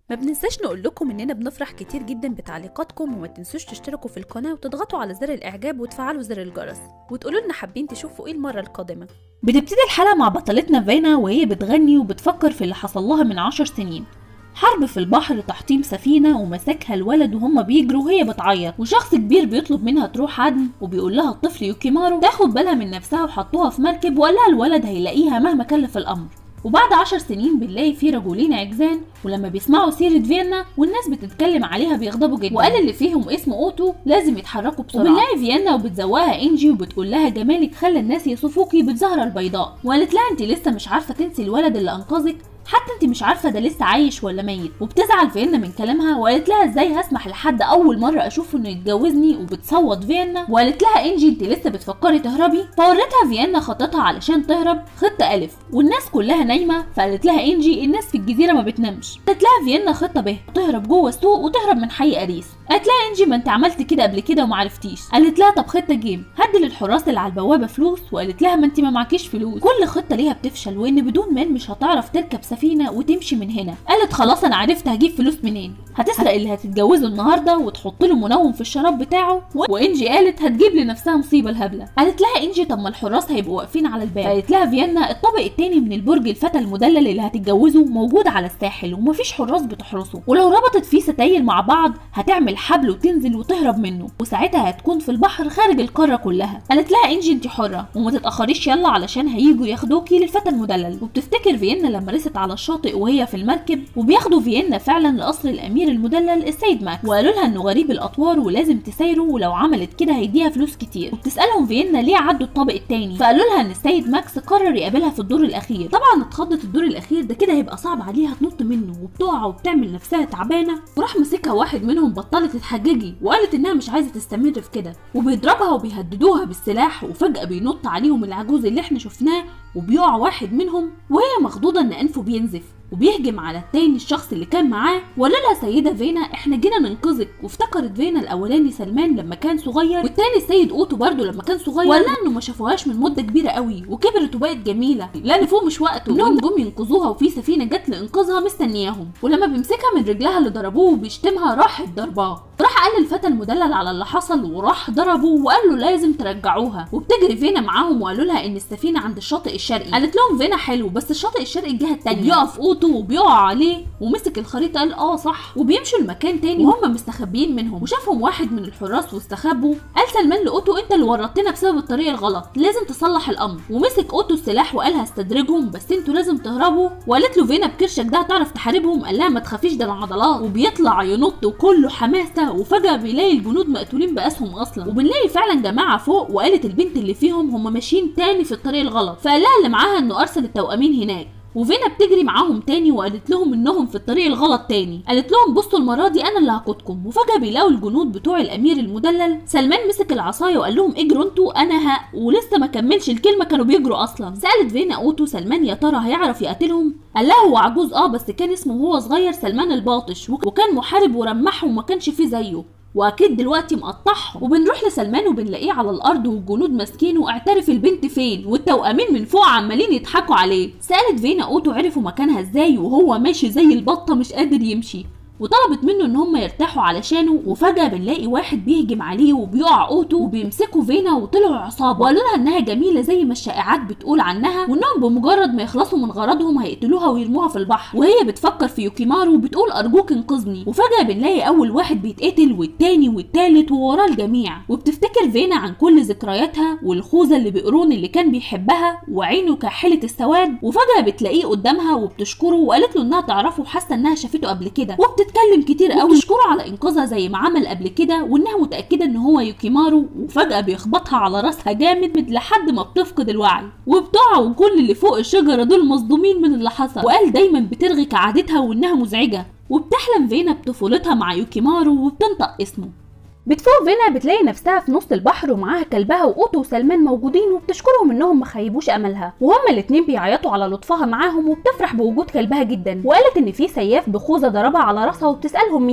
ما بننساش نقول لكم اننا بنفرح كتير جدا بتعليقاتكم وما تنسوش تشتركوا في القناه وتضغطوا على زر الاعجاب وتفعلوا زر الجرس وتقولوا لنا حابين تشوفوا ايه المره القادمه بتبتدي الحلقة مع بطلتنا فينا وهي بتغني وبتفكر في اللي حصل لها من عشر سنين حرب في البحر تحطيم سفينة ومسكها الولد وهما بيجروا وهي بتعيط وشخص كبير بيطلب منها تروح عدن وبيقول لها الطفل يوكيمارو تاخد بالها من نفسها وحطوها في مركب وقال لها الولد هيلاقيها مهما كلف الأمر وبعد عشر سنين بنلاقي في رجلين عجزان ولما بيسمعوا سيرة فيينا والناس بتتكلم عليها بيغضبوا جدا وقال اللي فيهم اسم اوتو لازم يتحركوا بسرعة وبنلاقي فيينا وبتزوقها انجي وبتقول لها جمالك خلى الناس يصفوكي بالزهرة البيضاء وقالت لها انت لسه مش عارفة تنسي الولد اللي انقذك حتى انت مش عارفه ده لسه عايش ولا ميت وبتزعل فيينا من كلامها وقالت لها ازاي هسمح لحد اول مره اشوفه انه يتجوزني وبتصوت فيينا وقالت لها انجي انت لسه بتفكري تهربي فورتها فيينا خطتها علشان تهرب خطه الف والناس كلها نايمه فقالت لها انجي الناس في الجزيره ما بتنامش قالت لها فيينا خطه ب تهرب جوه السوق وتهرب من حي اريس قالت لها انجي ما انت عملت كده قبل كده وما عرفتيش قالت لها طب خطه جيم هدي للحراس اللي على البوابه فلوس وقالت لها ما انت ما معكيش فلوس كل خطه ليها بتفشل وان بدون مال مش هتعرف تركب سفينه وتمشي من هنا قالت خلاص انا عرفت هجيب فلوس منين هتسرق اللي هتتجوزه النهارده وتحط له منوم في الشراب بتاعه و... وانجي قالت هتجيب لنفسها مصيبه الهبله قالت لها انجي طب ما الحراس هيبقوا واقفين على الباب قالت لها فيينا الطابق التاني من البرج الفتى المدلل اللي هتتجوزه موجود على الساحل ومفيش حراس بتحرسه ولو ربطت فيه ستاير مع بعض هتعمل حبل وتنزل وتهرب منه وساعتها هتكون في البحر خارج القاره كلها قالت لها انجي انت حره وما تتاخريش يلا علشان هيجوا ياخدوكي للفتى المدلل وبتفتكر فيينا لما رست على الشاطئ وهي في المركب وبياخدوا فيينا فعلا لقصر الامير المدلل السيد ماكس وقالوا لها انه غريب الاطوار ولازم تسايره ولو عملت كده هيديها فلوس كتير وبتسالهم فيينا ليه عدوا الطابق التاني فقالوا لها ان السيد ماكس قرر يقابلها في الدور الاخير طبعا اتخضت الدور الاخير ده كده هيبقى صعب عليها تنط منه وبتقع وبتعمل نفسها تعبانه وراح مسكها واحد منهم بطلت تتحججي وقالت انها مش عايزه تستمر في كده وبيضربها وبيهددوها بالسلاح وفجاه بينط عليهم العجوز اللي احنا شفناه وبيقع واحد منهم وهي مخضوضه ان انفه بينزف وبيهجم على التاني الشخص اللي كان معاه وقال لها سيدة فينا احنا جينا ننقذك وافتكرت فينا الاولاني سلمان لما كان صغير والتاني السيد اوتو برضه لما كان صغير وقال لها انه ما شافوهاش من مدة كبيرة قوي وكبرت وبقت جميلة لا فوق مش وقته انهم جم ينقذوها وفي سفينة جت لانقاذها مستنياهم ولما بيمسكها من رجلها اللي ضربوه وبيشتمها راحت ضرباه راح قال للفتى المدلل على اللي حصل وراح ضربه وقال له لازم ترجعوها وبتجري فينا معاهم وقالوا لها ان السفينه عند الشاطئ الشرقي قالت لهم فينا حلو بس الشاطئ الشرقي الجهه التانيه بيقف اوتو وبيقع عليه ومسك الخريطه قال اه صح وبيمشوا المكان تاني وهم مستخبيين منهم وشافهم واحد من الحراس واستخبوا قال سلمان لاوتو انت اللي ورطتنا بسبب الطريق الغلط لازم تصلح الامر ومسك اوتو السلاح وقال هستدرجهم بس انتوا لازم تهربوا وقالت له فينا بكرشك ده هتعرف تحاربهم قال لها ما تخافيش ده العضلات وبيطلع ينط وكله حماسه وفجاه بيلاقي الجنود مقتولين باسهم اصلا وبنلاقي فعلا جماعه فوق وقالت البنت اللي فيهم هم ماشيين تاني في الطريق الغلط فقال لها اللي معاها انه ارسل التوأمين هناك وفينا بتجري معاهم تاني وقالت لهم انهم في الطريق الغلط تاني قالت لهم بصوا المره دي انا اللي هقودكم وفجاه بيلاقوا الجنود بتوع الامير المدلل سلمان مسك العصايه وقال لهم اجروا انتوا انا ها ولسه ما كملش الكلمه كانوا بيجروا اصلا سالت فينا اوتو سلمان يا ترى هيعرف يقتلهم قال لها هو عجوز اه بس كان اسمه وهو صغير سلمان الباطش وكان محارب ورمحهم وما كانش فيه زيه واكيد دلوقتي مقطعهم وبنروح لسلمان وبنلاقيه على الارض والجنود ماسكينه اعترف البنت فين والتوأمين من فوق عمالين يضحكوا عليه سالت فينا اوتو عرفوا مكانها ازاي وهو ماشي زي البطه مش قادر يمشي وطلبت منه ان هم يرتاحوا علشانه وفجاه بنلاقي واحد بيهجم عليه وبيقع اوتو وبيمسكوا فينا وطلعوا عصابه وقالوا لها انها جميله زي ما الشائعات بتقول عنها وانهم بمجرد ما يخلصوا من غرضهم هيقتلوها ويرموها في البحر وهي بتفكر في يوكيمارو وبتقول ارجوك انقذني وفجاه بنلاقي اول واحد بيتقتل والتاني والتالت ووراه الجميع وبتفتكر فينا عن كل ذكرياتها والخوذه اللي بقرون اللي كان بيحبها وعينه كحله السواد وفجاه بتلاقيه قدامها وبتشكره وقالت له انها تعرفه وحاسه انها شافته قبل كده وبتت بتتكلم كتير قوي وبتشكره على انقاذها زي ما عمل قبل كده وانها متاكده ان هو يوكيمارو وفجاه بيخبطها على راسها جامد لحد ما بتفقد الوعي وبتقع وكل اللي فوق الشجره دول مصدومين من اللي حصل وقال دايما بترغي كعادتها وانها مزعجه وبتحلم فينا بطفولتها مع يوكيمارو وبتنطق اسمه بتفوق فينا بتلاقي نفسها في نص البحر ومعاها كلبها واوتو وسلمان موجودين وبتشكرهم انهم ما خيبوش املها وهما الاتنين بيعيطوا على لطفها معاهم وبتفرح بوجود كلبها جدا وقالت ان في سياف بخوذه ضربها على راسها وبتسالهم مين ده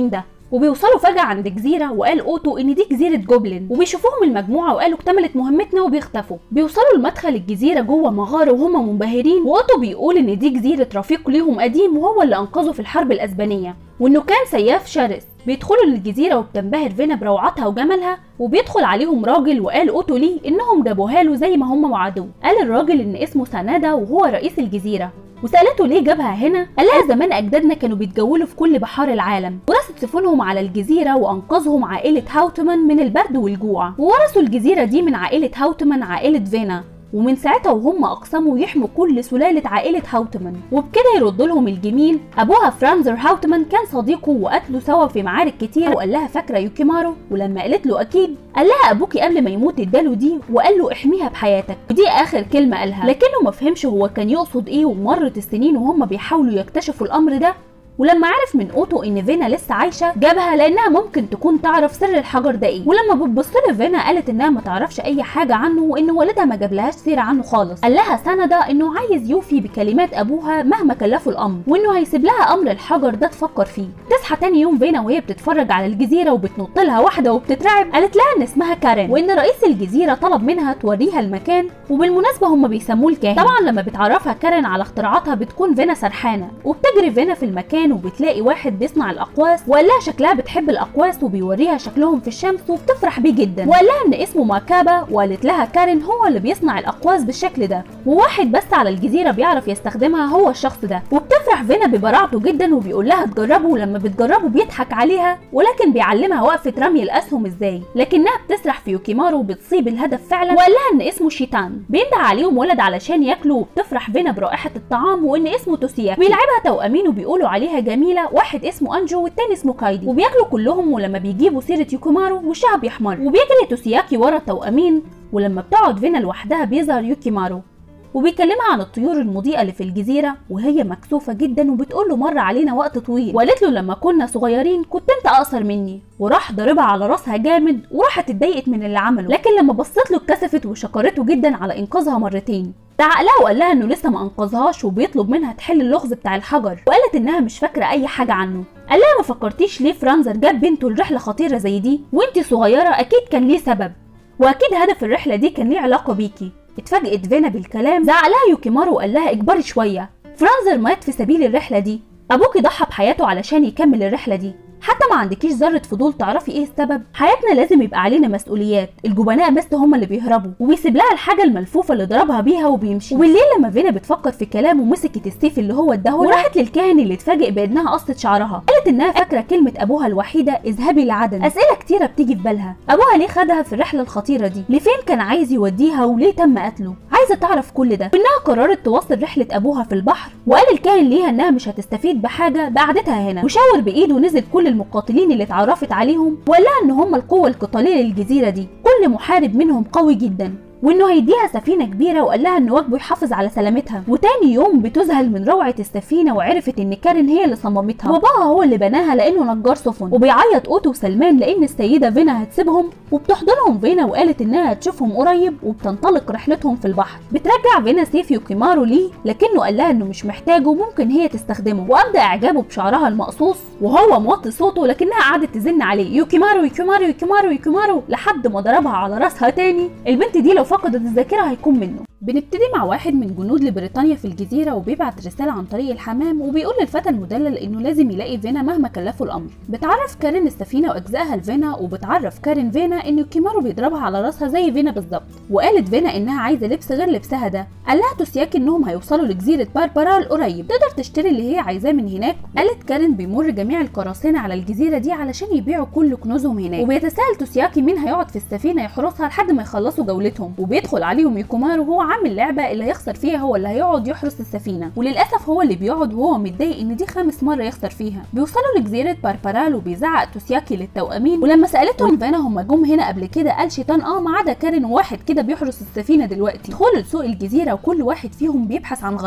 وبيوصلوا فجأة عند جزيرة وقال أوتو إن دي جزيرة جوبلين وبيشوفوهم المجموعة وقالوا اكتملت مهمتنا وبيختفوا بيوصلوا لمدخل الجزيرة جوه مغارة وهم منبهرين وأوتو بيقول إن دي جزيرة رفيق ليهم قديم وهو اللي أنقذه في الحرب الأسبانية وإنه كان سياف شرس بيدخلوا للجزيرة وبتنبهر فينا بروعتها وجمالها وبيدخل عليهم راجل وقال أوتو ليه إنهم جابوها له زي ما هم وعدوه قال الراجل إن اسمه سنادا وهو رئيس الجزيرة وسألته ليه جابها هنا؟ قال لها زمان أجدادنا كانوا بيتجولوا في كل بحار العالم ورثت سفنهم على الجزيرة وأنقذهم عائلة هاوتمان من البرد والجوع وورثوا الجزيرة دي من عائلة هاوتمان عائلة فينا ومن ساعتها وهم اقسموا يحموا كل سلاله عائله هاوتمان وبكده يرد لهم الجميل ابوها فرانزر هاوتمان كان صديقه وقتلوا سوا في معارك كتير وقال لها فاكره يوكيمارو ولما قالت له اكيد قال لها ابوكي قبل ما يموت اداله دي وقال له احميها بحياتك ودي اخر كلمه قالها لكنه ما فهمش هو كان يقصد ايه ومرت السنين وهم بيحاولوا يكتشفوا الامر ده ولما عرف من اوتو ان فينا لسه عايشه جابها لانها ممكن تكون تعرف سر الحجر ده ايه ولما بتبص له فينا قالت انها ما تعرفش اي حاجه عنه وان والدها ما جابلهاش سيره عنه خالص قال لها سندا انه عايز يوفي بكلمات ابوها مهما كلفه الامر وانه هيسيب لها امر الحجر ده تفكر فيه تصحى تاني يوم فينا وهي بتتفرج على الجزيره وبتنط لها واحده وبتترعب قالت لها ان اسمها كارين وان رئيس الجزيره طلب منها توريها المكان وبالمناسبه هم بيسموه الكاهن طبعا لما بتعرفها كارين على اختراعاتها بتكون فينا سرحانه وبتجري فينا في المكان وبتلاقي واحد بيصنع الاقواس وقال لها شكلها بتحب الاقواس وبيوريها شكلهم في الشمس وبتفرح بيه جدا وقال لها ان اسمه ماكابا وقالت لها كارين هو اللي بيصنع الاقواس بالشكل ده وواحد بس على الجزيره بيعرف يستخدمها هو الشخص ده وبتفرح فينا ببراعته جدا وبيقول لها تجربه ولما بتجربه بيضحك عليها ولكن بيعلمها وقفه رمي الاسهم ازاي لكنها بتسرح في يوكيمارو وبتصيب الهدف فعلا وقال لها ان اسمه شيطان بيندع عليهم ولد علشان ياكلوا وبتفرح فينا برائحه الطعام وان اسمه توسياكي بيلعبها توأمين وبيقولوا عليها جميله واحد اسمه انجو والتاني اسمه كايدي وبياكلوا كلهم ولما بيجيبوا سيره يوكيمارو وشها بيحمر وبيجري توسياكي ورا التوأمين ولما بتقعد فينا لوحدها بيظهر يوكيمارو وبيكلمها عن الطيور المضيئة اللي في الجزيرة وهي مكسوفة جدا وبتقول له مر علينا وقت طويل وقالت له لما كنا صغيرين كنت انت اقصر مني وراح ضربها على راسها جامد وراحت اتضايقت من اللي عمله لكن لما بصت له اتكسفت وشكرته جدا على انقاذها مرتين زعق لها وقال لها انه لسه ما انقذهاش وبيطلب منها تحل اللغز بتاع الحجر وقالت انها مش فاكره اي حاجه عنه قال لها ما فكرتيش ليه فرانزر جاب بنته لرحله خطيره زي دي وانتي صغيره اكيد كان ليه سبب واكيد هدف الرحله دي كان ليه علاقه بيكي اتفاجئت فينا بالكلام زعق لها يوكيمارو وقال لها اكبري شويه فرانزر مات في سبيل الرحله دي ابوكي ضحى بحياته علشان يكمل الرحله دي حتى ما عندكيش ذره فضول تعرفي ايه السبب حياتنا لازم يبقى علينا مسؤوليات الجبناء بس هم اللي بيهربوا وبيسيب لها الحاجه الملفوفه اللي ضربها بيها وبيمشي وبالليل لما فينا بتفكر في كلامه مسكت السيف اللي هو اداه وراحت للكاهن اللي اتفاجئ بانها قصت شعرها قالت انها فاكره كلمه ابوها الوحيده اذهبي لعدن اسئله كتيره بتيجي في بالها ابوها ليه خدها في الرحله الخطيره دي لفين كان عايز يوديها وليه تم قتله عايزه تعرف كل ده وانها قررت تواصل رحله ابوها في البحر وقال الكاهن ليها انها مش هتستفيد بحاجه بقعدتها هنا وشاور بايده نزل كل المقاتلين اللي اتعرفت عليهم وقال لها ان هم القوه القتاليه للجزيره دي كل محارب منهم قوي جدا وانه هيديها سفينه كبيره وقال لها ان واجبه يحافظ على سلامتها وتاني يوم بتذهل من روعه السفينه وعرفت ان كارين هي اللي صممتها وباباها هو اللي بناها لانه نجار سفن وبيعيط اوتو وسلمان لان السيده فينا هتسيبهم وبتحضنهم فينا وقالت انها هتشوفهم قريب وبتنطلق رحلتهم في البحر بترجع فينا سيف يوكيمارو ليه لكنه قال لها انه مش محتاجه وممكن هي تستخدمه وابدا اعجابه بشعرها المقصوص وهو موطي صوته لكنها قعدت تزن عليه يوكيمارو يوكيمارو يوكيمارو يوكيمارو لحد ما ضربها على راسها تاني البنت دي لو فقدت الذاكره هيكون منه بنبتدي مع واحد من جنود لبريطانيا في الجزيرة وبيبعت رسالة عن طريق الحمام وبيقول للفتى المدلل إنه لازم يلاقي فينا مهما كلفه الأمر. بتعرف كارين السفينة وأجزائها لفينا وبتعرف كارين فينا إن كيمارو بيضربها على راسها زي فينا بالظبط. وقالت فينا إنها عايزة لبس غير لبسها ده. قال لها توسياكي إنهم هيوصلوا لجزيرة باربارا القريب تقدر تشتري اللي هي عايزاه من هناك. قالت كارين بيمر جميع القراصنة على الجزيرة دي علشان يبيعوا كل كنوزهم هناك. وبيتساءل توسياكي مين هيقعد في السفينة يحرسها لحد ما يخلصوا جولتهم. وبيدخل عليهم يوكومارو وهو عامل لعبة اللي هيخسر فيها هو اللي هيقعد يحرس السفينه وللاسف هو اللي بيقعد وهو متضايق ان دي خامس مره يخسر فيها بيوصلوا لجزيره باربارال وبيزعق توسياكي للتوأمين ولما سالتهم فانا هم جم هنا قبل كده قال شيطان اه ما عدا كارين وواحد كده بيحرس السفينه دلوقتي دخلوا لسوق الجزيره وكل واحد فيهم بيبحث عن غرضه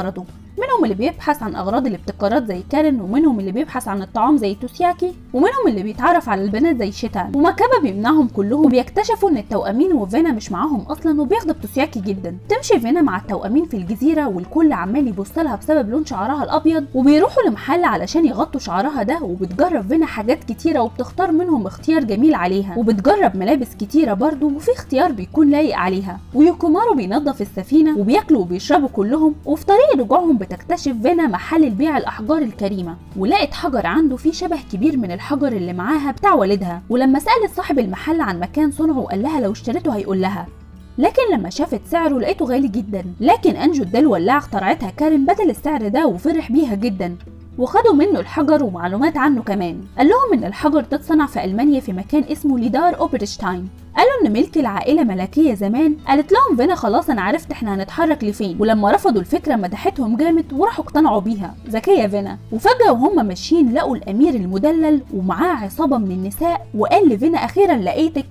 منهم اللي بيبحث عن اغراض الابتكارات زي كارين ومنهم اللي بيبحث عن الطعام زي توسياكي ومنهم اللي بيتعرف على البنات زي شيتان ومكابا بيمنعهم كلهم وبيكتشفوا ان التوأمين وفينا مش معاهم اصلا وبيغضب توسياكي جدا تمشي فينا مع التوأمين في الجزيره والكل عمال يبص لها بسبب لون شعرها الابيض وبيروحوا لمحل علشان يغطوا شعرها ده وبتجرب فينا حاجات كتيره وبتختار منهم اختيار جميل عليها وبتجرب ملابس كتيره برضه وفي اختيار بيكون لايق عليها ويوكومارو بينظف السفينه وبياكلوا وبيشربوا كلهم وفي طريق رجوعهم بتكتشف فينا محل البيع الاحجار الكريمه ولقت حجر عنده فيه شبه كبير من الحجر اللي معاها بتاع والدها ولما سالت صاحب المحل عن مكان صنعه قال لها لو اشتريته هيقول لها لكن لما شافت سعره لقيته غالي جدا لكن انجو اداله ولاعه اخترعتها كارين بدل السعر ده وفرح بيها جدا وخدوا منه الحجر ومعلومات عنه كمان قال لهم ان الحجر ده اتصنع في المانيا في مكان اسمه ليدار اوبرشتاين قالوا ان ملك العائله ملكيه زمان قالت لهم فينا خلاص انا عرفت احنا هنتحرك لفين ولما رفضوا الفكره مدحتهم جامد وراحوا اقتنعوا بيها ذكيه فينا وفجاه وهم ماشيين لقوا الامير المدلل ومعاه عصابه من النساء وقال لفينا اخيرا لقيتك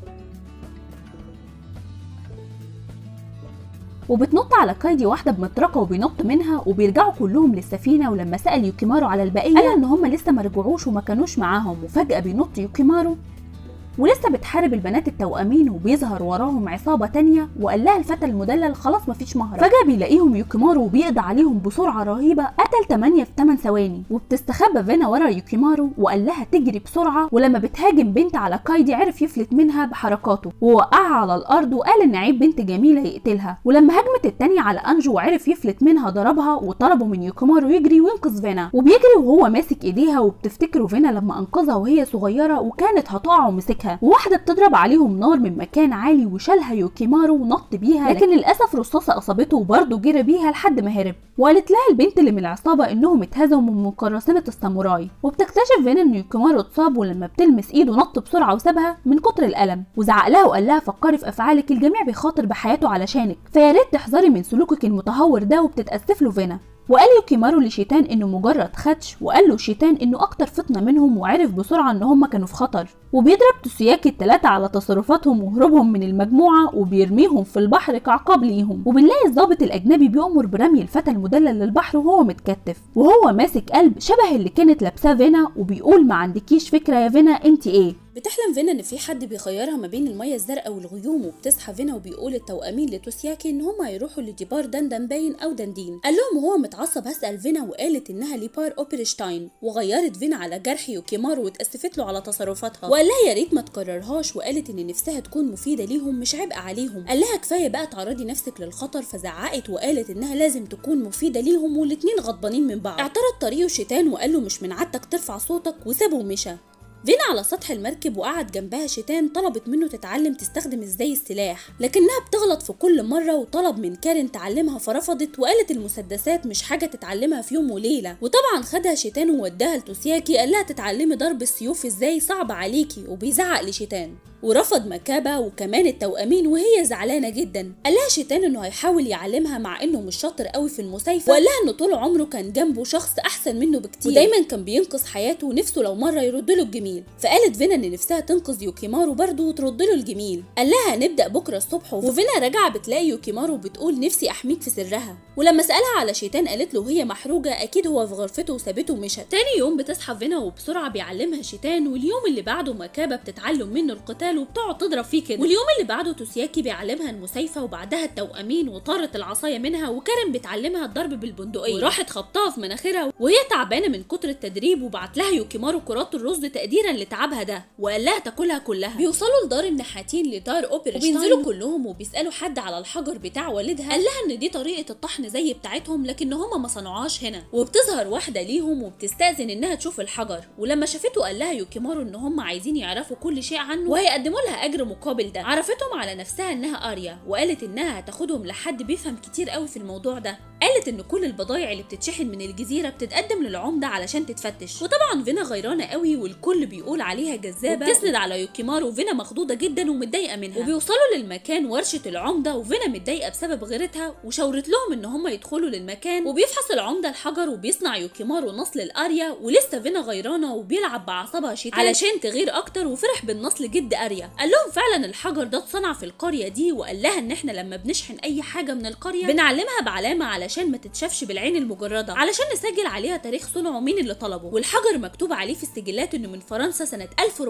وبتنط على كايدي واحده بمطرقه وبينط منها وبيرجعوا كلهم للسفينه ولما سال يوكيمارو على البقيه قال ان هم لسه ما رجعوش وما كانوش معاهم وفجاه بينط يوكيمارو ولسه بتحارب البنات التوأمين وبيظهر وراهم عصابة تانية وقال لها الفتى المدلل خلاص مفيش مهرب فجأة بيلاقيهم يوكيمارو وبيقضي عليهم بسرعة رهيبة قتل 8 في 8 ثواني وبتستخبى فينا ورا يوكيمارو وقال لها تجري بسرعة ولما بتهاجم بنت على كايدي عرف يفلت منها بحركاته ووقعها على الأرض وقال إن عيب بنت جميلة يقتلها ولما هجمت التانية على أنجو وعرف يفلت منها ضربها وطلبوا من يوكيمارو يجري وينقذ فينا وبيجري وهو ماسك إيديها وبتفتكروا فينا لما أنقذها وهي صغيرة وكانت هتقع ومسكها وواحدة بتضرب عليهم نار من مكان عالي وشالها يوكيمارو ونط بيها لكن للأسف رصاصة أصابته وبرضه جري بيها لحد ما هرب وقالت لها البنت اللي من العصابة إنهم اتهزموا من قراصنة الساموراي وبتكتشف فينا إن يوكيمارو اتصاب ولما بتلمس إيده نط بسرعة وسابها من كتر الألم وزعق لها وقال لها فكري في أفعالك الجميع بيخاطر بحياته علشانك فيا ريت تحذري من سلوكك المتهور ده وبتتأسف له فينا وقال يوكيمارو لشيتان انه مجرد خدش وقال له شيتان انه اكتر فطنه منهم وعرف بسرعه ان هم كانوا في خطر وبيضرب تسوياكي التلاتة على تصرفاتهم وهروبهم من المجموعة وبيرميهم في البحر كعقاب ليهم وبنلاقي الضابط الأجنبي بيأمر برمي الفتى المدلل للبحر وهو متكتف وهو ماسك قلب شبه اللي كانت لابساه فينا وبيقول ما عندكيش فكرة يا فينا انت ايه بتحلم فينا ان في حد بيخيرها ما بين الميه الزرقاء والغيوم وبتصحى فينا وبيقول التوأمين لتوسياكي ان هم هيروحوا لديبار دندن باين او دندين قال لهم وهو متعصب هسأل فينا وقالت انها ليبار اوبرشتاين وغيرت فينا على جرح يوكيمارو واتأسفت له على تصرفاتها وقال لها يا ريت ما تكررهاش وقالت ان نفسها تكون مفيده ليهم مش عبء عليهم قال لها كفايه بقى تعرضي نفسك للخطر فزعقت وقالت انها لازم تكون مفيده ليهم والاتنين غضبانين من بعض اعترض طريقه شيطان وقال له مش من عادتك ترفع صوتك وسابه ومشى فينا على سطح المركب وقعد جنبها شيتان طلبت منه تتعلم تستخدم ازاي السلاح لكنها بتغلط في كل مرة وطلب من كارين تعلمها فرفضت وقالت المسدسات مش حاجة تتعلمها في يوم وليلة وطبعا خدها شيتان ووداها لتوسياكي قال لها تتعلمي ضرب السيوف ازاي صعب عليكي وبيزعق لشيتان ورفض مكابة وكمان التوأمين وهي زعلانة جدا قال لها شيتان انه هيحاول يعلمها مع انه مش شاطر قوي في المسايفة وقال لها انه طول عمره كان جنبه شخص احسن منه بكتير ودايما كان بينقذ حياته ونفسه لو مرة يرد له الجميل فقالت فينا ان نفسها تنقذ يوكيمارو برضه وترد له الجميل قال لها هنبدأ بكرة الصبح وفينا راجعة بتلاقي يوكيمارو بتقول نفسي احميك في سرها ولما سألها على شيتان قالت له هي محروجة اكيد هو في غرفته وسابته ومشى تاني يوم بتصحى فينا وبسرعة بيعلمها شيتان واليوم اللي بعده مكابة بتتعلم منه القتال وبتقعد تضرب فيه كده واليوم اللي بعده توسياكي بيعلمها المسايفة وبعدها التوأمين وطارت العصاية منها وكارن بتعلمها الضرب بالبندقية وراحت خبطها في مناخيرها وهي تعبانة من كتر التدريب وبعت لها يوكيمارو كرات الرز تقديرا لتعبها ده وقال لها تاكلها كلها بيوصلوا لدار النحاتين لدار اوبرا وبينزلوا كلهم وبيسألوا حد على الحجر بتاع والدها قال لها ان دي طريقة الطحن زي بتاعتهم لكن هما ما صنعوهاش هنا وبتظهر واحدة ليهم وبتستأذن انها تشوف الحجر ولما شافته قال لها يوكيمارو ان هم عايزين يعرفوا كل شيء عنه وهيقدموا لها اجر مقابل ده عرفتهم على نفسها انها اريا وقالت انها هتاخدهم لحد بيفهم كتير قوي في الموضوع ده قالت ان كل البضايع اللي بتتشحن من الجزيره بتتقدم للعمده علشان تتفتش وطبعا فينا غيرانه قوي والكل بيقول عليها جذابه وبتسند على يوكيمارو وفينا مخضوضه جدا ومتضايقه منها وبيوصلوا للمكان ورشه العمده وفينا متضايقه بسبب غيرتها وشاورت لهم ان هم يدخلوا للمكان وبيفحص العمده الحجر وبيصنع يوكيمارو نصل الاريا ولسه فينا غيرانه وبيلعب بعصبها شيتان علشان تغير اكتر وفرح بالنصل جد اريا قال لهم فعلا الحجر ده اتصنع في القريه دي وقال لها ان احنا لما بنشحن اي حاجه من القريه بنعلمها بعلامه على علشان ما تتشافش بالعين المجرده علشان نسجل عليها تاريخ صنعه مين اللي طلبه والحجر مكتوب عليه في السجلات انه من فرنسا سنه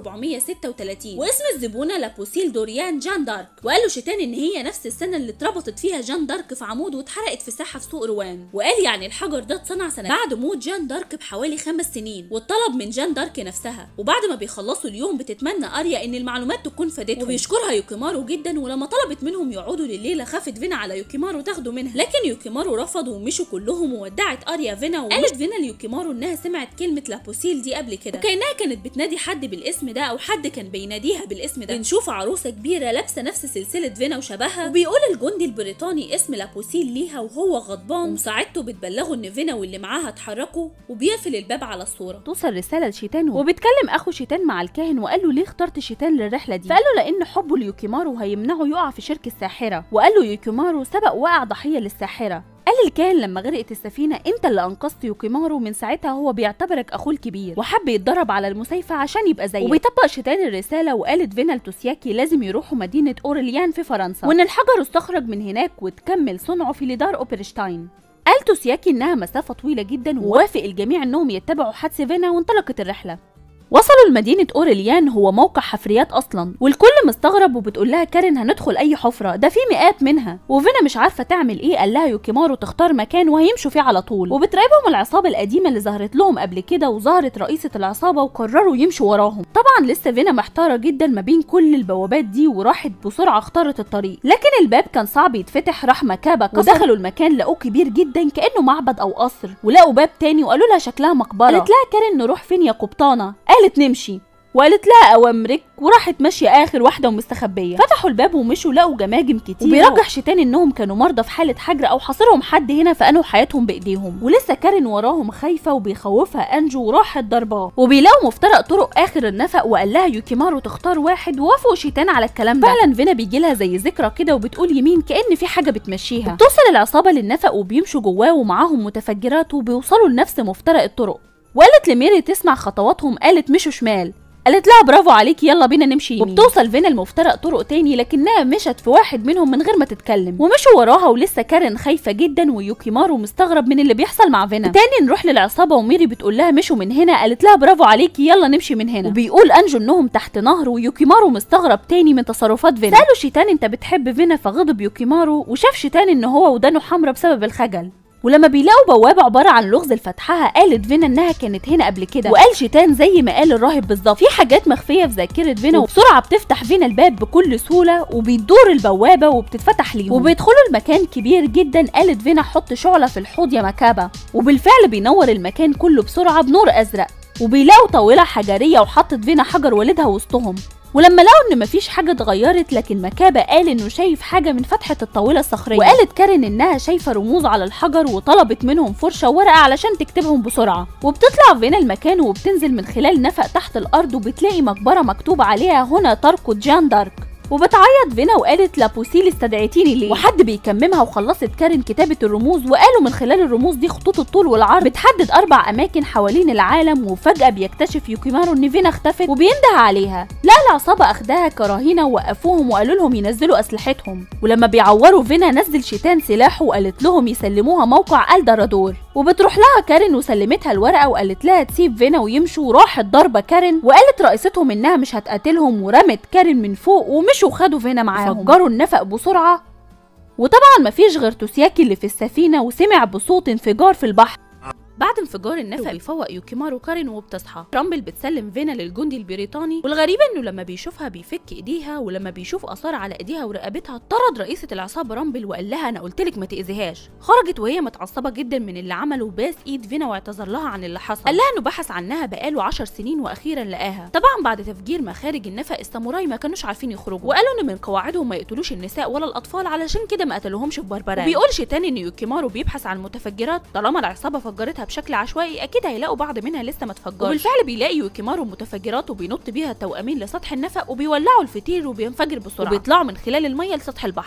1436 واسم الزبونه لابوسيل دوريان جان دارك وقال له شيطان ان هي نفس السنه اللي اتربطت فيها جان دارك في عمود واتحرقت في ساحه في سوق روان وقال يعني الحجر ده اتصنع سنه بعد موت جان دارك بحوالي خمس سنين واتطلب من جان دارك نفسها وبعد ما بيخلصوا اليوم بتتمنى اريا ان المعلومات تكون فادتهم وبيشكرها يوكيمارو جدا ولما طلبت منهم يقعدوا لليله خافت فينا على يوكيمارو تاخده منها لكن يوكيمارو رفض ومشوا كلهم وودعت اريا فينا وقالت فينا ليوكيمارو انها سمعت كلمه لابوسيل دي قبل كده وكانها كانت بتنادي حد بالاسم ده او حد كان بيناديها بالاسم ده بنشوف عروسه كبيره لابسه نفس سلسله فينا وشبهها وبيقول الجندي البريطاني اسم لابوسيل ليها وهو غضبان ومساعدته بتبلغه ان فينا واللي معاها اتحركوا وبيقفل الباب على الصوره توصل رسالة لشيتان وبيتكلم أخو شيتان مع الكاهن وقال له ليه اخترت شيتان للرحلة دي فقال له لأن حبه ليوكيمارو هيمنعه يقع في شرك الساحرة وقال له يوكيمارو سبق وقع ضحية للساحرة قال الكاهن لما غرقت السفينة انت اللي انقذت يوكيمارو من ساعتها هو بيعتبرك اخوه الكبير وحب يتدرب على المسايفة عشان يبقى زيك وبيطبق شيتان الرسالة وقالت فينا لتوسياكي لازم يروحوا مدينة اورليان في فرنسا وان الحجر استخرج من هناك وتكمل صنعه في ليدار اوبرشتاين قال توسياكي انها مسافة طويلة جدا ووافق الجميع انهم يتبعوا حدس فينا وانطلقت الرحلة وصلوا لمدينة أورليان هو موقع حفريات أصلا والكل مستغرب وبتقول لها كارين هندخل أي حفرة ده في مئات منها وفينا مش عارفة تعمل إيه قال لها يوكيمارو تختار مكان وهيمشوا فيه على طول وبتراقبهم العصابة القديمة اللي ظهرت لهم قبل كده وظهرت رئيسة العصابة وقرروا يمشوا وراهم طبعا لسه فينا محتارة جدا ما بين كل البوابات دي وراحت بسرعة اختارت الطريق لكن الباب كان صعب يتفتح راح مكابة ودخلوا المكان لقوه كبير جدا كأنه معبد أو قصر ولقوا باب تاني وقالوا لها شكلها مقبرة قالت لها كارين نروح فين يا قبطانة قالت نمشي وقالت لها اوامرك وراحت ماشيه اخر واحده ومستخبيه فتحوا الباب ومشوا لقوا جماجم كتير وبيرجح شيتان انهم كانوا مرضى في حاله حجر او حاصرهم حد هنا فانوا حياتهم بايديهم ولسه كارين وراهم خايفه وبيخوفها انجو وراحت ضرباه وبيلاقوا مفترق طرق اخر النفق وقال لها يوكيمارو تختار واحد ووافقوا شيتان على الكلام ده فعلا فينا بيجي لها زي ذكرى كده وبتقول يمين كان في حاجه بتمشيها بتوصل العصابه للنفق وبيمشوا جواه ومعاهم متفجرات وبيوصلوا لنفس مفترق الطرق وقالت لميري تسمع خطواتهم قالت مشوا شمال قالت لها برافو عليكي يلا بينا نمشي يمين وبتوصل فينا المفترق طرق تاني لكنها مشت في واحد منهم من غير ما تتكلم ومشوا وراها ولسه كارين خايفه جدا ويوكيمارو مستغرب من اللي بيحصل مع فينا تاني نروح للعصابه وميري بتقول لها مشوا من هنا قالت لها برافو عليكي يلا نمشي من هنا وبيقول انجو انهم تحت نهر ويوكيمارو مستغرب تاني من تصرفات فينا سالوا شيتان انت بتحب فينا فغضب يوكيمارو وشاف شيتان ان هو ودانه حمرا بسبب الخجل ولما بيلاقوا بوابة عبارة عن لغز لفتحها قالت فينا انها كانت هنا قبل كده وقال شيتان زي ما قال الراهب بالظبط في حاجات مخفية في ذاكرة فينا وبسرعة بتفتح فينا الباب بكل سهولة وبيدور البوابة وبتتفتح ليهم وبيدخلوا المكان كبير جدا قالت فينا حط شعلة في الحوض يا مكابة وبالفعل بينور المكان كله بسرعة بنور أزرق وبيلاقوا طاولة حجرية وحطت فينا حجر والدها وسطهم ولما لقوا ان مفيش حاجه اتغيرت لكن مكابه قال انه شايف حاجه من فتحه الطاوله الصخريه وقالت كارين انها شايفه رموز على الحجر وطلبت منهم فرشه وورقه علشان تكتبهم بسرعه وبتطلع فينا المكان وبتنزل من خلال نفق تحت الارض وبتلاقي مقبره مكتوب عليها هنا تركض جان دارك وبتعيط فينا وقالت لابوسيل استدعيتيني ليه وحد بيكممها وخلصت كارين كتابة الرموز وقالوا من خلال الرموز دي خطوط الطول والعرض بتحدد أربع أماكن حوالين العالم وفجأة بيكتشف يوكيمارو إن فينا اختفت وبينده عليها لا العصابة أخداها كرهينة ووقفوهم وقالوا لهم ينزلوا أسلحتهم ولما بيعوروا فينا نزل شيتان سلاحه وقالت لهم يسلموها موقع الدرادور وبتروح لها كارين وسلمتها الورقة وقالت لها تسيب فينا ويمشوا وراحت ضربة كارين وقالت رئيستهم إنها مش هتقاتلهم ورمت كارين من فوق ومشوا وخدوا فينا معاهم فجروا النفق بسرعة وطبعا مفيش غير توسياكي اللي في السفينة وسمع بصوت انفجار في البحر بعد انفجار النفق بيفوق يوكيمارو كارين وبتصحى رامبل بتسلم فينا للجندي البريطاني والغريب انه لما بيشوفها بيفك ايديها ولما بيشوف اثار على ايديها ورقبتها طرد رئيسه العصابه رامبل وقال لها انا قلت لك ما تاذيهاش خرجت وهي متعصبه جدا من اللي عمله وباس ايد فينا واعتذر لها عن اللي حصل قال لها انه بحث عنها بقاله 10 سنين واخيرا لقاها طبعا بعد تفجير مخارج النفق الساموراي ما كانوش عارفين يخرجوا وقالوا ان من قواعدهم ما يقتلوش النساء ولا الاطفال علشان كده ما قتلوهمش في بربران وبيقول شيتان ان يوكيمارو بيبحث عن متفجرات طالما العصابه فجرتها بشكل عشوائي اكيد هيلاقوا بعض منها لسه ما اتفجرش وبالفعل بيلاقي يوكيمارو متفجرات وبينط بيها التوأمين لسطح النفق وبيولعوا الفتيل وبينفجر بسرعه وبيطلعوا من خلال الميه لسطح البحر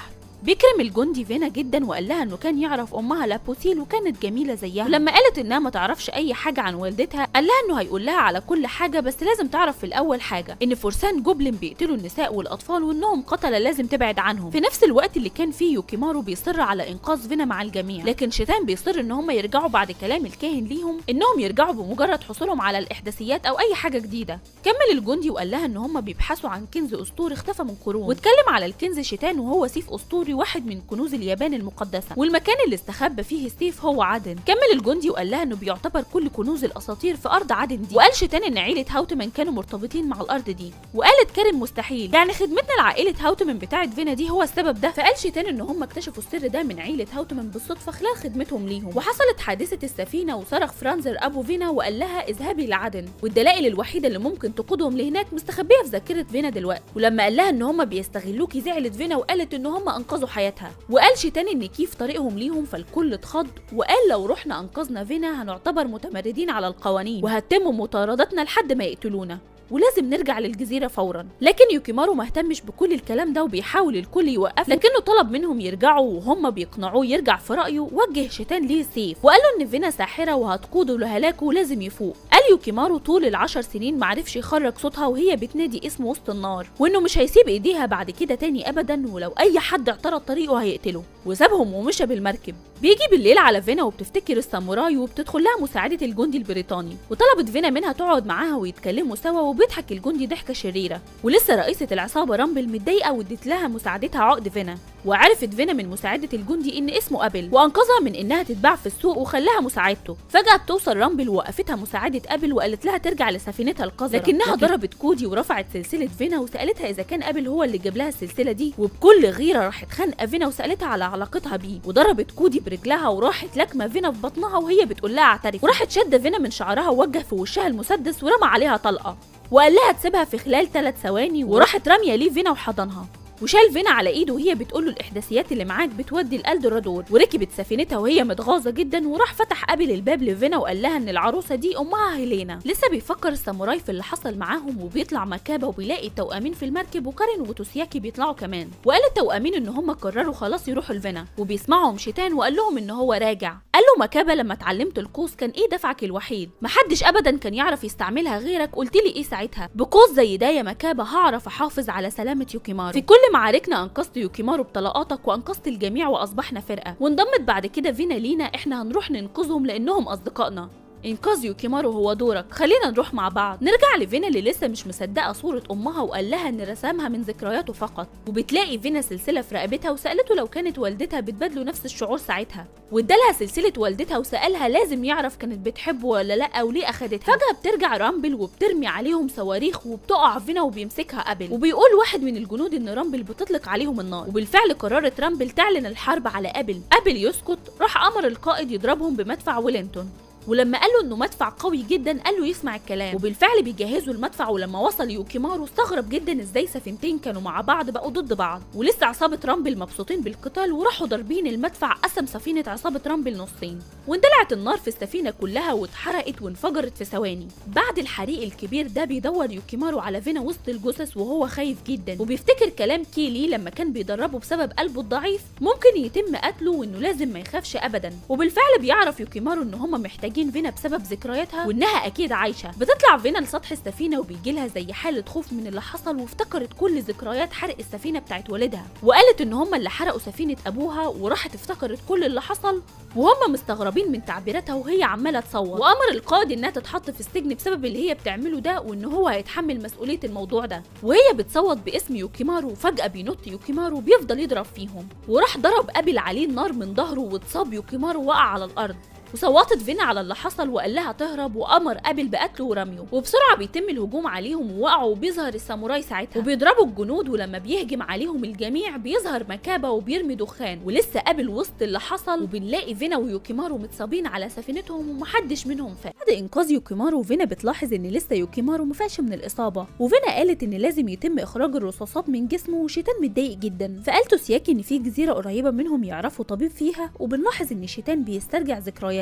بيكرم الجندي فينا جدا وقال لها انه كان يعرف امها لابوسيل وكانت جميله زيها ولما قالت انها ما تعرفش اي حاجه عن والدتها قال لها انه هيقول لها على كل حاجه بس لازم تعرف في الاول حاجه ان فرسان جوبلin بيقتلوا النساء والاطفال وانهم قتله لازم تبعد عنهم في نفس الوقت اللي كان فيه يوكيمارو بيصر على انقاذ فينا مع الجميع لكن شيطان بيصر ان هم يرجعوا بعد كلام الكاهن ليهم انهم يرجعوا بمجرد حصولهم على الاحداثيات او اي حاجه جديده كمل الجندي وقال لها ان هم بيبحثوا عن كنز اسطوري اختفى من قرون واتكلم على الكنز شيطان وهو سيف اسطوري واحد من كنوز اليابان المقدسه والمكان اللي استخبى فيه السيف هو عدن كمل الجندي وقال لها انه بيعتبر كل كنوز الاساطير في ارض عدن دي وقال شيطان ان عيله هاوتمان كانوا مرتبطين مع الارض دي وقالت كارين مستحيل يعني خدمتنا لعائله هاوتمان بتاعه فينا دي هو السبب ده فقال شيطان ان هم اكتشفوا السر ده من عيله هاوتمان بالصدفه خلال خدمتهم ليهم وحصلت حادثه السفينه وصرخ فرانزر ابو فينا وقال لها اذهبي لعدن والدلائل الوحيده اللي ممكن تقودهم لهناك مستخبيه في ذاكره فينا دلوقتي ولما قال لها ان هم بيستغلوكي زعلت فينا وقالت ان هم انقذوا حياتها وقال شيطان ان كيف طريقهم ليهم فالكل اتخض وقال لو رحنا انقذنا فينا هنعتبر متمردين على القوانين وهتم مطاردتنا لحد ما يقتلونا ولازم نرجع للجزيره فورا لكن يوكيمارو ما اهتمش بكل الكلام ده وبيحاول الكل يوقف لكنه طلب منهم يرجعوا وهم بيقنعوه يرجع في رايه وجه شيطان ليه السيف وقال له ان فينا ساحره وهتقوده لهلاكه ولازم يفوق قال يوكيمارو طول العشر سنين معرفش يخرج صوتها وهي بتنادي اسمه وسط النار وانه مش هيسيب ايديها بعد كده تاني ابدا ولو اي حد اعترض طريقه هيقتله وسابهم ومشى بالمركب بيجي بالليل على فينا وبتفتكر الساموراي وبتدخل لها مساعده الجندي البريطاني وطلبت فينا منها تقعد معاها ويتكلموا سوا وبيضحك الجندي ضحكه شريره ولسه رئيسه العصابه رامبل متضايقه وادت لها مساعدتها عقد فينا وعرفت فينا من مساعده الجندي ان اسمه ابل وانقذها من انها تتباع في السوق وخلاها مساعدته فجاه بتوصل رامبل ووقفتها مساعده ابل وقالت لها ترجع لسفينتها القذره لكنها لكن- ضربت كودي ورفعت سلسله فينا وسالتها اذا كان ابل هو اللي جاب لها السلسله دي وبكل غيره راحت خانقه فينا وسالتها على علاقتها بيه وضربت كودي برجلها وراحت لكمه فينا في بطنها وهي بتقول لها اعترف وراحت شاده فينا من شعرها ووجه في وشها المسدس ورمى عليها طلقه وقال لها تسيبها في خلال ثلاث ثواني وراحت راميه ليه فينا وحضنها وشال فينا على ايده وهي بتقول له الاحداثيات اللي معاك بتودي الالدورادور وركبت سفينتها وهي متغاظه جدا وراح فتح قابل الباب لفينا وقال لها ان العروسه دي امها هيلينا لسه بيفكر الساموراي في اللي حصل معاهم وبيطلع مكابه وبيلاقي التوأمين في المركب وكارين وتوسياكي بيطلعوا كمان وقال التوأمين ان هم قرروا خلاص يروحوا لفينا وبيسمعهم شيطان وقال لهم ان هو راجع قال له مكابه لما اتعلمت القوس كان ايه دفعك الوحيد محدش ابدا كان يعرف يستعملها غيرك قلت لي ايه ساعتها بقوس زي ده يا مكابه هعرف احافظ على سلامه يوكيمارو في كل معاركنا انقذت يوكيمارو بطلقاتك وانقذت الجميع واصبحنا فرقه وانضمت بعد كده فينا لينا احنا هنروح ننقذهم لانهم اصدقائنا انقاذ يوكيمارو هو دورك خلينا نروح مع بعض نرجع لفينا اللي لسه مش مصدقه صوره امها وقال لها ان رسمها من ذكرياته فقط وبتلاقي فينا سلسله في رقبتها وسالته لو كانت والدتها بتبادله نفس الشعور ساعتها وادالها سلسله والدتها وسالها لازم يعرف كانت بتحبه ولا لا وليه اخدتها فجاه بترجع رامبل وبترمي عليهم صواريخ وبتقع فينا وبيمسكها ابل وبيقول واحد من الجنود ان رامبل بتطلق عليهم النار وبالفعل قررت رامبل تعلن الحرب على ابل ابل يسكت راح امر القائد يضربهم بمدفع ويلينتون ولما قال له انه مدفع قوي جدا قال له يسمع الكلام وبالفعل بيجهزوا المدفع ولما وصل يوكيمارو استغرب جدا ازاي سفينتين كانوا مع بعض بقوا ضد بعض ولسه عصابه رامبل مبسوطين بالقتال وراحوا ضاربين المدفع قسم سفينه عصابه رامبل نصين واندلعت النار في السفينه كلها واتحرقت وانفجرت في ثواني بعد الحريق الكبير ده بيدور يوكيمارو على فينا وسط الجثث وهو خايف جدا وبيفتكر كلام كيلي لما كان بيدربه بسبب قلبه الضعيف ممكن يتم قتله وانه لازم ما يخافش ابدا وبالفعل بيعرف يوكيمارو ان هم محتاجين فينا بسبب ذكرياتها وانها اكيد عايشه بتطلع فينا لسطح السفينه وبيجي لها زي حاله خوف من اللي حصل وافتكرت كل ذكريات حرق السفينه بتاعت والدها وقالت ان هم اللي حرقوا سفينه ابوها وراحت افتكرت كل اللي حصل وهم مستغربين من تعبيراتها وهي عماله تصور وامر القائد انها تتحط في السجن بسبب اللي هي بتعمله ده وان هو هيتحمل مسؤوليه الموضوع ده وهي بتصوت باسم يوكيمارو فجاه بينط يوكيمارو بيفضل يضرب فيهم وراح ضرب ابل عليه النار من ظهره واتصاب يوكيمارو وقع على الارض وصوتت فينا على اللي حصل وقال لها تهرب وامر ابل بقتله ورميه وبسرعه بيتم الهجوم عليهم ووقعوا وبيظهر الساموراي ساعتها وبيضربوا الجنود ولما بيهجم عليهم الجميع بيظهر مكابه وبيرمي دخان ولسه قابل وسط اللي حصل وبنلاقي فينا ويوكيمارو متصابين على سفينتهم ومحدش منهم فاق بعد انقاذ يوكيمارو فينا بتلاحظ ان لسه يوكيمارو مفاش من الاصابه وفينا قالت ان لازم يتم اخراج الرصاصات من جسمه وشيتان متضايق جدا فقال توسياكي ان في جزيره قريبه منهم يعرفوا طبيب فيها وبنلاحظ ان شيتان بيسترجع ذكريات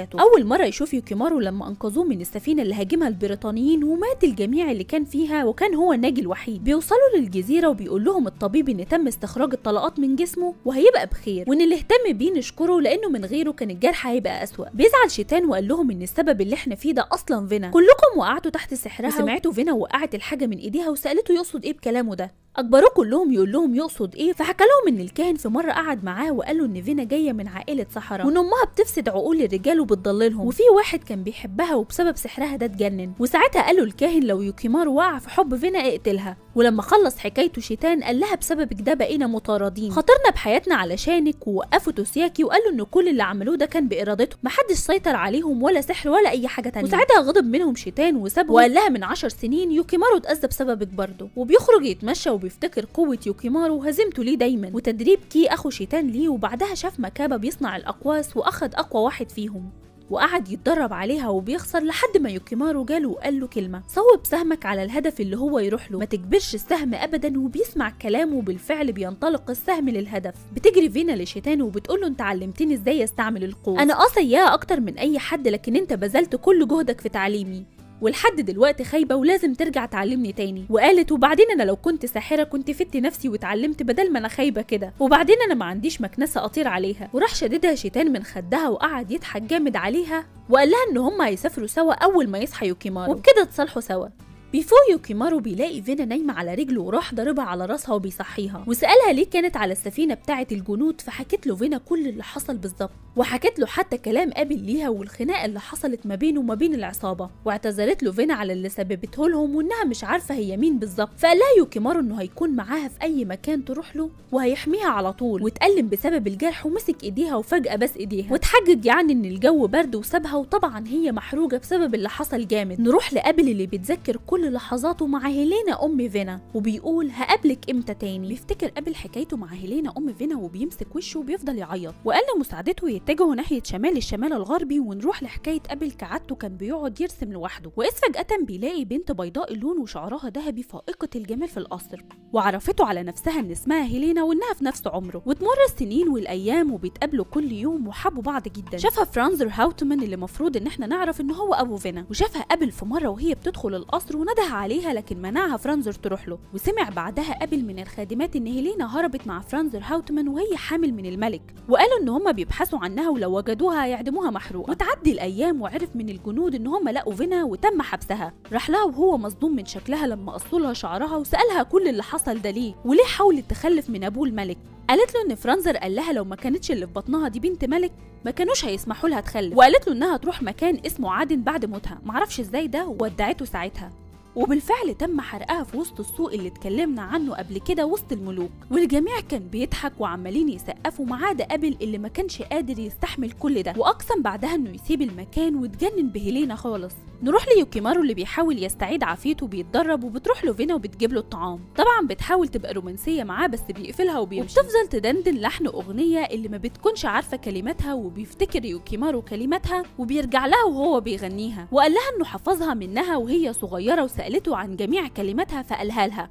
حياته اول مره يشوف يوكيمارو لما انقذوه من السفينه اللي هاجمها البريطانيين ومات الجميع اللي كان فيها وكان هو الناجي الوحيد بيوصلوا للجزيره وبيقول لهم الطبيب ان تم استخراج الطلقات من جسمه وهيبقى بخير وان اللي اهتم بيه نشكره لانه من غيره كان الجرح هيبقى اسوأ بيزعل شيطان وقال لهم ان السبب اللي احنا فيه ده اصلا فينا كلكم وقعتوا تحت سحرها وسمعتوا فينا وقعت الحاجه من ايديها وسالته يقصد ايه بكلامه ده اجبروه كلهم يقول لهم يقصد ايه فحكى لهم ان الكاهن في مره قعد معاه وقال له ان فينا جايه من عائله سحره وان امها بتفسد عقول الرجال وبتضللهم وفي واحد كان بيحبها وبسبب سحرها ده اتجنن وساعتها قال له الكاهن لو يوكيمارو وقع في حب فينا اقتلها ولما خلص حكايته شيطان قال لها بسببك ده بقينا مطاردين خاطرنا بحياتنا علشانك ووقفوا توسياكي وقال له ان كل اللي عملوه ده كان بارادتهم محدش سيطر عليهم ولا سحر ولا اي حاجه تانية وساعتها غضب منهم شيطان وسابهم وقال لها من عشر سنين يوكيمارو اتأذى بسببك برضه وبيخرج يتمشى وبيفتكر قوه يوكيمارو وهزيمته ليه دايما وتدريب كي اخو شيطان ليه وبعدها شاف مكابه بيصنع الاقواس واخد اقوى واحد فيهم وقعد يتدرب عليها وبيخسر لحد ما يوكيمارو جاله وقال له كلمه صوب سهمك على الهدف اللي هو يروح له ما تجبرش السهم ابدا وبيسمع كلامه وبالفعل بينطلق السهم للهدف بتجري فينا لشيطان وبتقول له انت علمتني ازاي استعمل القوه انا اه سيئه اكتر من اي حد لكن انت بذلت كل جهدك في تعليمي ولحد دلوقتي خايبه ولازم ترجع تعلمني تاني وقالت وبعدين انا لو كنت ساحره كنت فدت نفسي واتعلمت بدل ما انا خايبه كده وبعدين انا ما عنديش مكنسه اطير عليها وراح شددها شيطان من خدها وقعد يضحك جامد عليها وقال لها ان هم هيسافروا سوا اول ما يصحى يوكيمارو وبكده اتصالحوا سوا بيفوق يوكيمارو بيلاقي فينا نايمة على رجله وراح ضاربها على راسها وبيصحيها وسألها ليه كانت على السفينة بتاعة الجنود فحكت له فينا كل اللي حصل بالظبط وحكت له حتى كلام قابل ليها والخناقة اللي حصلت ما بينه وما بين العصابة واعتذرت له فينا على اللي سببته لهم وانها مش عارفة هي مين بالظبط فقال لها يوكيمارو انه هيكون معاها في اي مكان تروح له وهيحميها على طول واتألم بسبب الجرح ومسك ايديها وفجأة بس ايديها وتحجج يعني ان الجو برد وسابها وطبعا هي محروجة بسبب اللي حصل جامد نروح لقابل اللي بيتذكر كل لحظاته مع هيلينا ام فينا وبيقول هقابلك امتى تاني بيفتكر قبل حكايته مع هيلينا ام فينا وبيمسك وشه وبيفضل يعيط وقال لمساعدته يتجهوا ناحيه شمال الشمال الغربي ونروح لحكايه قبل كعادته كان بيقعد يرسم لوحده واذ فجاه بيلاقي بنت بيضاء اللون وشعرها ذهبي فائقه الجمال في القصر وعرفته على نفسها ان اسمها هيلينا وانها في نفس عمره وتمر السنين والايام وبيتقابلوا كل يوم وحبوا بعض جدا شافها فرانزر هاوتمان اللي المفروض ان احنا نعرف ان هو ابو فينا وشافها قبل في مره وهي بتدخل القصر ونده عليها لكن منعها فرانزر تروح له وسمع بعدها قبل من الخادمات ان هيلينا هربت مع فرانزر هاوتمان وهي حامل من الملك وقالوا ان هم بيبحثوا عنها ولو وجدوها هيعدموها محروقه وتعدي الايام وعرف من الجنود ان هم لقوا فينا وتم حبسها راح لها وهو مصدوم من شكلها لما قصوا لها شعرها وسالها كل اللي حصل ده ليه وليه حاولت تخلف من ابوه الملك قالت له ان فرانزر قال لها لو ما كانتش اللي في بطنها دي بنت ملك ما كانوش هيسمحوا لها تخلف وقالت له انها تروح مكان اسمه عدن بعد موتها معرفش ازاي ده وودعته ساعتها وبالفعل تم حرقها في وسط السوق اللي اتكلمنا عنه قبل كده وسط الملوك والجميع كان بيضحك وعمالين يسقفوا ما عدا قابل اللي ما كانش قادر يستحمل كل ده واقسم بعدها انه يسيب المكان واتجنن بهيلينا خالص نروح ليوكيمارو اللي بيحاول يستعيد عافيته وبيتدرب وبتروح له فينا وبتجيب له الطعام طبعا بتحاول تبقى رومانسيه معاه بس بيقفلها وبيمشي وبتفضل تدندن لحن اغنيه اللي ما بتكونش عارفه كلماتها وبيفتكر يوكيمارو كلماتها وبيرجع لها وهو بيغنيها وقال لها انه حفظها منها وهي صغيره وسالته عن جميع كلماتها فقالها لها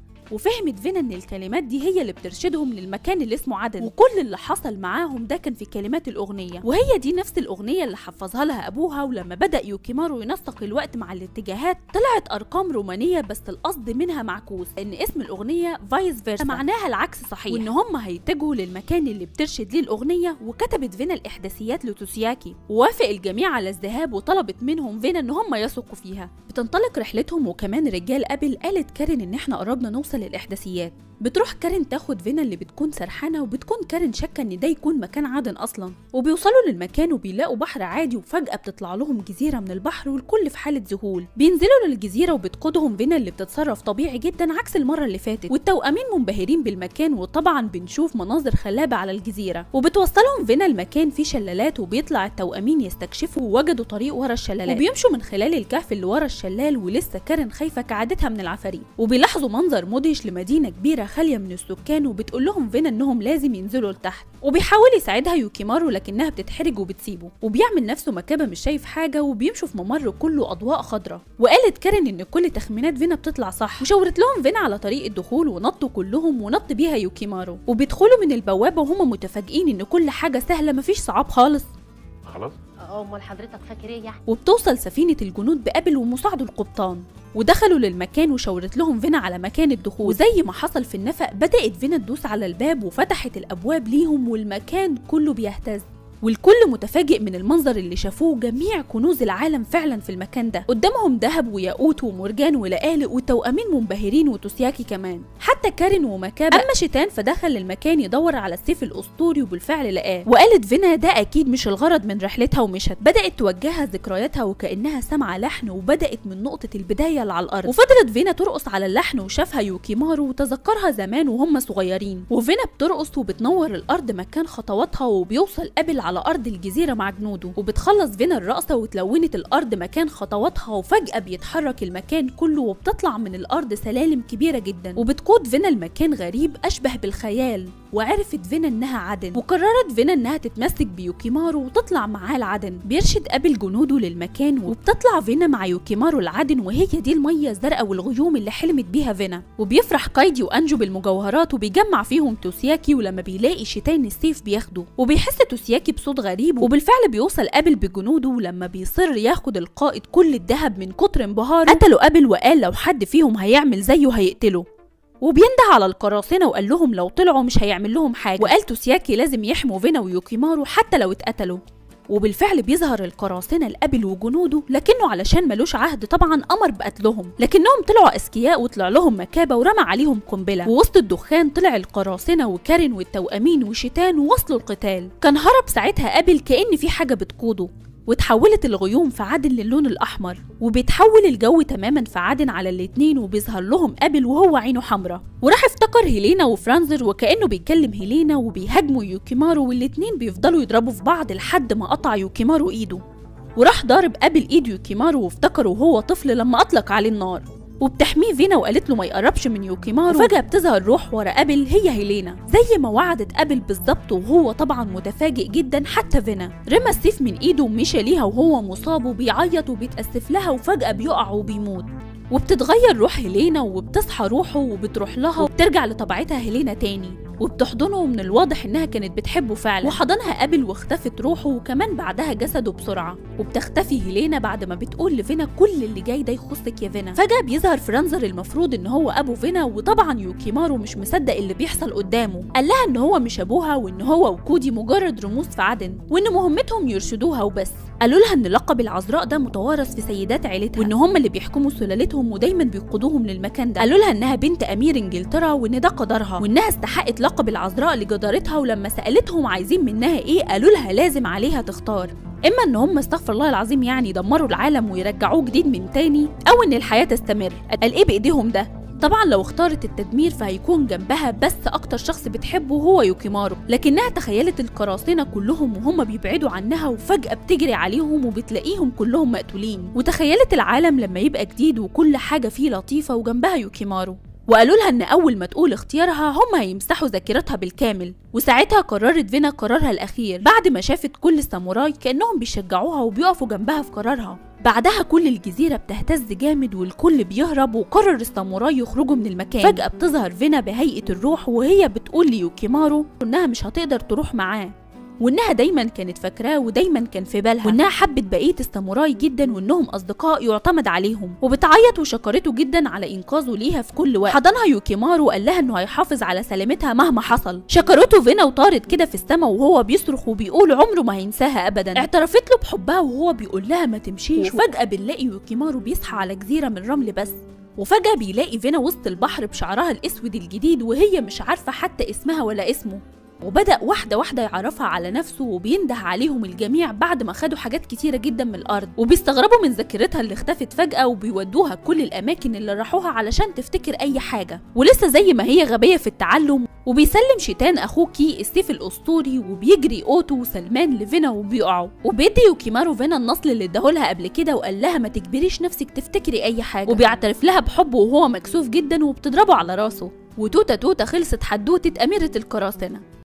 وفهمت فينا ان الكلمات دي هي اللي بترشدهم للمكان اللي اسمه عدن وكل اللي حصل معاهم ده كان في كلمات الاغنيه وهي دي نفس الاغنيه اللي حفظها لها ابوها ولما بدا يوكيمارو ينسق الوقت مع الاتجاهات طلعت ارقام رومانيه بس القصد منها معكوس ان اسم الاغنيه فايس فيرسا معناها العكس صحيح وان هم هيتجهوا للمكان اللي بترشد ليه الاغنيه وكتبت فينا الاحداثيات لتوسياكي ووافق الجميع على الذهاب وطلبت منهم فينا ان هم يثقوا فيها بتنطلق رحلتهم وكمان رجال قبل قالت كارين ان احنا قربنا نوصل للاحداثيات بتروح كارين تاخد فينا اللي بتكون سرحانه وبتكون كارين شاكه ان ده يكون مكان عدن اصلا وبيوصلوا للمكان وبيلاقوا بحر عادي وفجاه بتطلع لهم جزيره من البحر والكل في حاله ذهول بينزلوا للجزيره وبتقودهم فينا اللي بتتصرف طبيعي جدا عكس المره اللي فاتت والتوأمين منبهرين بالمكان وطبعا بنشوف مناظر خلابه على الجزيره وبتوصلهم فينا المكان فيه شلالات وبيطلع التوأمين يستكشفوا ووجدوا طريق ورا الشلالات وبيمشوا من خلال الكهف اللي ورا الشلال ولسه كارين خايفه كعادتها من العفاريت وبيلاحظوا منظر مدهش لمدينه كبيره خاليه من السكان وبتقول لهم فينا انهم لازم ينزلوا لتحت وبيحاول يساعدها يوكيمارو لكنها بتتحرج وبتسيبه وبيعمل نفسه مكابه مش شايف حاجه وبيمشوا في ممر كله اضواء خضراء وقالت كارين ان كل تخمينات فينا بتطلع صح وشاورت لهم فينا على طريق الدخول ونطوا كلهم ونط بيها يوكيمارو وبيدخلوا من البوابه وهم متفاجئين ان كل حاجه سهله مفيش صعاب خالص خلاص اه امال حضرتك فاكر ايه يعني وبتوصل سفينة الجنود بابل ومساعده القبطان ودخلوا للمكان وشاورت لهم فينا على مكان الدخول وزي ما حصل في النفق بدأت فينا تدوس على الباب وفتحت الأبواب ليهم والمكان كله بيهتز والكل متفاجئ من المنظر اللي شافوه جميع كنوز العالم فعلا في المكان ده قدامهم ذهب وياقوت ومرجان ولآلئ وتوأمين منبهرين وتوسياكي كمان حتى كارين ومكابة أما شيطان فدخل المكان يدور على السيف الأسطوري وبالفعل لقاه وقالت فينا ده أكيد مش الغرض من رحلتها ومشت بدأت توجهها ذكرياتها وكأنها سامعة لحن وبدأت من نقطة البداية اللي على الأرض وفضلت فينا ترقص على اللحن وشافها يوكيمارو وتذكرها زمان وهم صغيرين وفينا بترقص وبتنور الأرض مكان خطواتها وبيوصل قبل على أرض الجزيرة مع جنوده وبتخلص فينا الرقصة وتلونت الأرض مكان خطواتها وفجأة بيتحرك المكان كله وبتطلع من الأرض سلالم كبيرة جدا وبتقود فينا المكان غريب أشبه بالخيال وعرفت فينا انها عدن وقررت فينا انها تتمسك بيوكيمارو وتطلع معاه العدن بيرشد قبل جنوده للمكان وبتطلع فينا مع يوكيمارو العدن وهي دي الميه الزرقاء والغيوم اللي حلمت بيها فينا وبيفرح كايدي وانجو بالمجوهرات وبيجمع فيهم توسياكي ولما بيلاقي شيطان السيف بياخده وبيحس توسياكي بصوت غريب وبالفعل بيوصل قبل بجنوده ولما بيصر ياخد القائد كل الذهب من كتر انبهاره قتلوا قبل وقال لو حد فيهم هيعمل زيه هيقتله وبينده على القراصنة وقال لهم لو طلعوا مش هيعمل لهم حاجة وقال توسياكي لازم يحموا فينا ويوكيمارو حتى لو اتقتلوا وبالفعل بيظهر القراصنة القبل وجنوده لكنه علشان ملوش عهد طبعا أمر بقتلهم لكنهم طلعوا أذكياء وطلع لهم مكابة ورمى عليهم قنبلة ووسط الدخان طلع القراصنة وكارين والتوأمين وشيتان ووصلوا القتال كان هرب ساعتها قبل كأن في حاجة بتقوده وتحولت الغيوم في عدن للون الأحمر وبيتحول الجو تماما في عدن على الاتنين وبيظهر لهم قبل وهو عينه حمراء وراح افتكر هيلينا وفرانزر وكأنه بيكلم هيلينا وبيهاجموا يوكيمارو والاتنين بيفضلوا يضربوا في بعض لحد ما قطع يوكيمارو ايده وراح ضارب قبل ايد يوكيمارو وافتكره وهو طفل لما اطلق عليه النار وبتحميه فينا وقالت له ما يقربش من يوكيمارو وفجأة بتظهر روح ورا قبل هي هيلينا زي ما وعدت قبل بالظبط وهو طبعا متفاجئ جدا حتى فينا رمى السيف من ايده ومشى ليها وهو مصاب وبيعيط وبيتأسف لها وفجأة بيقع وبيموت وبتتغير روح هيلينا وبتصحى روحه وبتروح لها وبترجع لطبيعتها هيلينا تاني وبتحضنه ومن الواضح انها كانت بتحبه فعلا وحضنها قبل واختفت روحه وكمان بعدها جسده بسرعه وبتختفي هيلينا بعد ما بتقول لفينا كل اللي جاي ده يخصك يا فينا فجاه بيظهر فرانزر المفروض ان هو ابو فينا وطبعا يوكيمارو مش مصدق اللي بيحصل قدامه قال لها ان هو مش ابوها وان هو وكودي مجرد رموز في عدن وان مهمتهم يرشدوها وبس قالوا لها ان لقب العذراء ده متوارث في سيدات عيلتها وان هم اللي بيحكموا سلالتهم ودايما بيقودوهم للمكان ده قالوا لها انها بنت امير انجلترا وان ده قدرها وانها استحقت لقب العذراء لجدارتها ولما سالتهم عايزين منها ايه قالوا لها لازم عليها تختار اما ان هم استغفر الله العظيم يعني يدمروا العالم ويرجعوه جديد من تاني او ان الحياه تستمر قال ايه بايديهم ده طبعا لو اختارت التدمير فهيكون جنبها بس اكتر شخص بتحبه هو يوكيمارو لكنها تخيلت القراصنة كلهم وهم بيبعدوا عنها وفجأة بتجري عليهم وبتلاقيهم كلهم مقتولين وتخيلت العالم لما يبقى جديد وكل حاجة فيه لطيفة وجنبها يوكيمارو وقالوا لها ان اول ما تقول اختيارها هم هيمسحوا ذاكرتها بالكامل وساعتها قررت فينا قرارها الاخير بعد ما شافت كل الساموراي كانهم بيشجعوها وبيقفوا جنبها في قرارها بعدها كل الجزيرة بتهتز جامد والكل بيهرب وقرر الساموراي يخرجوا من المكان فجأة بتظهر فينا بهيئة الروح وهي بتقول ليوكيمارو انها مش هتقدر تروح معاه وانها دايما كانت فاكراه ودايما كان في بالها وانها حبت بقيه الساموراي جدا وانهم اصدقاء يعتمد عليهم وبتعيط وشكرته جدا على انقاذه ليها في كل وقت حضنها يوكيمارو وقال لها انه هيحافظ على سلامتها مهما حصل شكرته فينا وطارت كده في السماء وهو بيصرخ وبيقول عمره ما هينساها ابدا اعترفت له بحبها وهو بيقول لها ما تمشيش وفجاه بنلاقي يوكيمارو بيصحى على جزيره من رمل بس وفجأة بيلاقي فينا وسط البحر بشعرها الأسود الجديد وهي مش عارفة حتى اسمها ولا اسمه وبدأ واحدة واحدة يعرفها على نفسه وبينده عليهم الجميع بعد ما خدوا حاجات كتيرة جدا من الأرض وبيستغربوا من ذاكرتها اللي اختفت فجأة وبيودوها كل الأماكن اللي راحوها علشان تفتكر أي حاجة ولسه زي ما هي غبية في التعلم وبيسلم شيتان أخوه كي السيف الأسطوري وبيجري أوتو وسلمان لفينا وبيقعوا وبيدي يوكيمارو فينا النصل اللي اداهولها قبل كده وقال لها ما تجبريش نفسك تفتكري أي حاجة وبيعترف لها بحبه وهو مكسوف جدا وبتضربه على راسه وتوتا توتا خلصت حدوتة أميرة القراصنة